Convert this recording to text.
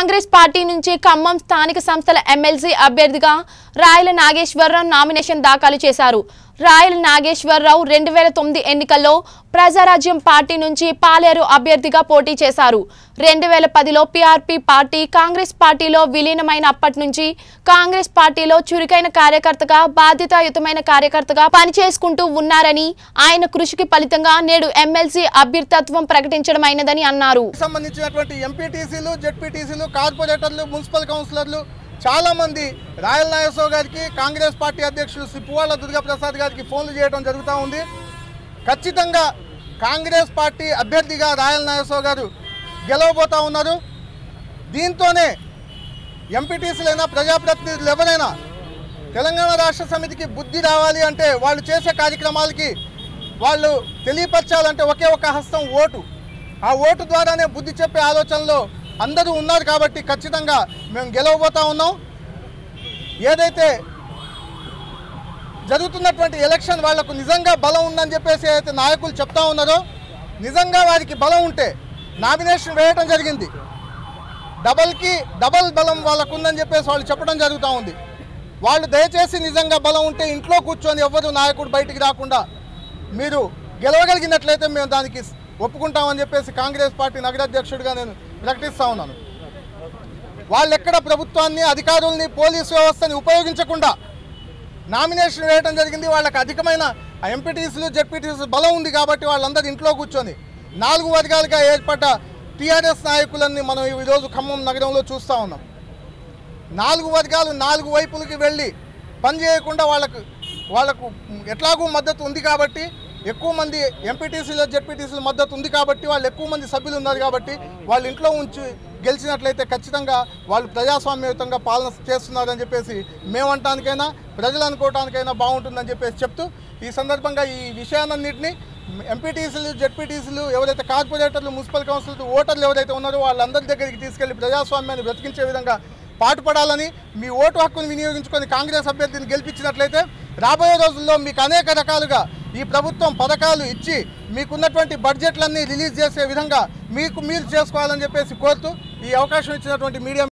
Congress party నుంచి ఖమ్మం స్థానిక సంస్థల ఎమ్మెల్సీ అభ్యర్థిగా రాయల నాగేశ్వరరావు నామినేషన్ దాఖలు చేశారు రాయల నాగేశ్వరరావు రెండు వేల తొమ్మిది ఎన్నికల్లో ప్రజారాజ్యం పార్టీ నుంచి పాలేరు అభ్యర్థిగా పోటీ చేశారు రెండు వేల పదిలో పీఆర్పీ పార్టీ కాంగ్రెస్ పార్టీలో విలీనమైన అప్పటి నుంచి కాంగ్రెస్ పార్టీలో చురుకైన కార్యకర్తగా బాధ్యతాయుతమైన కార్యకర్తగా పనిచేసుకుంటూ ఉన్నారని ఆయన కృషికి ఫలితంగా నేడు ఎమ్మెల్సీ అభ్యర్థిత్వం ప్రకటించడమైనదని అన్నారు సంబంధించినటువంటి ఎంపీటీసీలు జెడ్పీటీసీలు కార్పొరేటర్లు మున్సిపల్ కౌన్సిలర్లు చాలా మంది రాయల్ నాగేశ్వర గారికి కాంగ్రెస్ పార్టీ అధ్యక్షులు సిప్పువాళ్ళ దుర్గాప్రసాద్ గారికి ఫోన్లు చేయడం జరుగుతూ ఉంది ఖచ్చితంగా కాంగ్రెస్ పార్టీ అభ్యర్థిగా రాయల్ నాగేశ్వర గారు గెలవబోతా ఉన్నారు దీంతోనే ఎంపీటీసీలైనా ప్రజాప్రతినిధులు ఎవరైనా తెలంగాణ రాష్ట్ర సమితికి బుద్ధి రావాలి అంటే వాళ్ళు చేసే కార్యక్రమాలకి వాళ్ళు తెలియపరచాలంటే ఒకే ఒక హస్తం ఓటు ఆ ఓటు ద్వారానే బుద్ధి చెప్పే ఆలోచనలో అందరూ ఉన్నారు కాబట్టి ఖచ్చితంగా మేము గెలవబోతా ఉన్నాం ఏదైతే జరుగుతున్నటువంటి ఎలక్షన్ వాళ్లకు నిజంగా బలం ఉందని చెప్పేసి అయితే నాయకులు చెప్తా ఉన్నారో నిజంగా వారికి బలం ఉంటే నామినేషన్ వేయడం జరిగింది డబల్కి డబల్ బలం వాళ్ళకు ఉందని చెప్పేసి వాళ్ళు చెప్పడం జరుగుతూ ఉంది వాళ్ళు దయచేసి నిజంగా బలం ఉంటే ఇంట్లో కూర్చొని ఎవ్వరు నాయకుడు బయటికి రాకుండా మీరు గెలవగలిగినట్లయితే మేము దానికి ఒప్పుకుంటామని చెప్పేసి కాంగ్రెస్ పార్టీ నగరాధ్యక్షుడిగా నేను ప్రకటిస్తా ఉన్నాను వాళ్ళెక్కడ ప్రభుత్వాన్ని అధికారుల్ని పోలీసు వ్యవస్థని ఉపయోగించకుండా నామినేషన్ వేయడం జరిగింది వాళ్ళకి అధికమైన ఎంపీటీసీలు జెడ్పీటీసీలు బలం ఉంది కాబట్టి వాళ్ళందరూ ఇంట్లో కూర్చొని నాలుగు వర్గాలుగా ఏర్పడ్డ టీఆర్ఎస్ నాయకులన్నీ మనం ఈరోజు ఖమ్మం నగరంలో చూస్తూ ఉన్నాం నాలుగు వర్గాలు నాలుగు వైపులకి వెళ్ళి పని చేయకుండా వాళ్ళకు వాళ్ళకు ఎట్లాగూ మద్దతు ఉంది కాబట్టి ఎక్కువ మంది ఎంపీటీసీలో జెడ్పీటీసీల మద్దతు ఉంది కాబట్టి వాళ్ళు ఎక్కువ మంది సభ్యులు ఉన్నారు కాబట్టి వాళ్ళ ఇంట్లో ఉంచి గెలిచినట్లయితే ఖచ్చితంగా వాళ్ళు ప్రజాస్వామ్యయుతంగా పాలన చేస్తున్నారని చెప్పేసి మేమంటానికైనా ప్రజలు అనుకోవటానికైనా బాగుంటుందని చెప్పేసి చెప్తూ ఈ సందర్భంగా ఈ విషయాలన్నింటినీ ఎంపీటీసీలు జెడ్పీటీసీలు ఎవరైతే కార్పొరేటర్లు మున్సిపల్ కౌన్సిల్ ఓటర్లు ఎవరైతే ఉన్నారో వాళ్ళందరి దగ్గరికి తీసుకెళ్లి ప్రజాస్వామ్యాన్ని బ్రతికించే విధంగా పాటుపడాలని మీ ఓటు హక్కును వినియోగించుకొని కాంగ్రెస్ అభ్యర్థిని గెలిపించినట్లయితే రాబోయే రోజుల్లో మీకు అనేక రకాలుగా ఈ ప్రభుత్వం పథకాలు ఇచ్చి మీకున్నటువంటి బడ్జెట్లన్నీ రిలీజ్ చేసే విధంగా మీకు మీరు చేసుకోవాలని చెప్పేసి కోరుతూ ఈ అవకాశం ఇచ్చినటువంటి మీడియా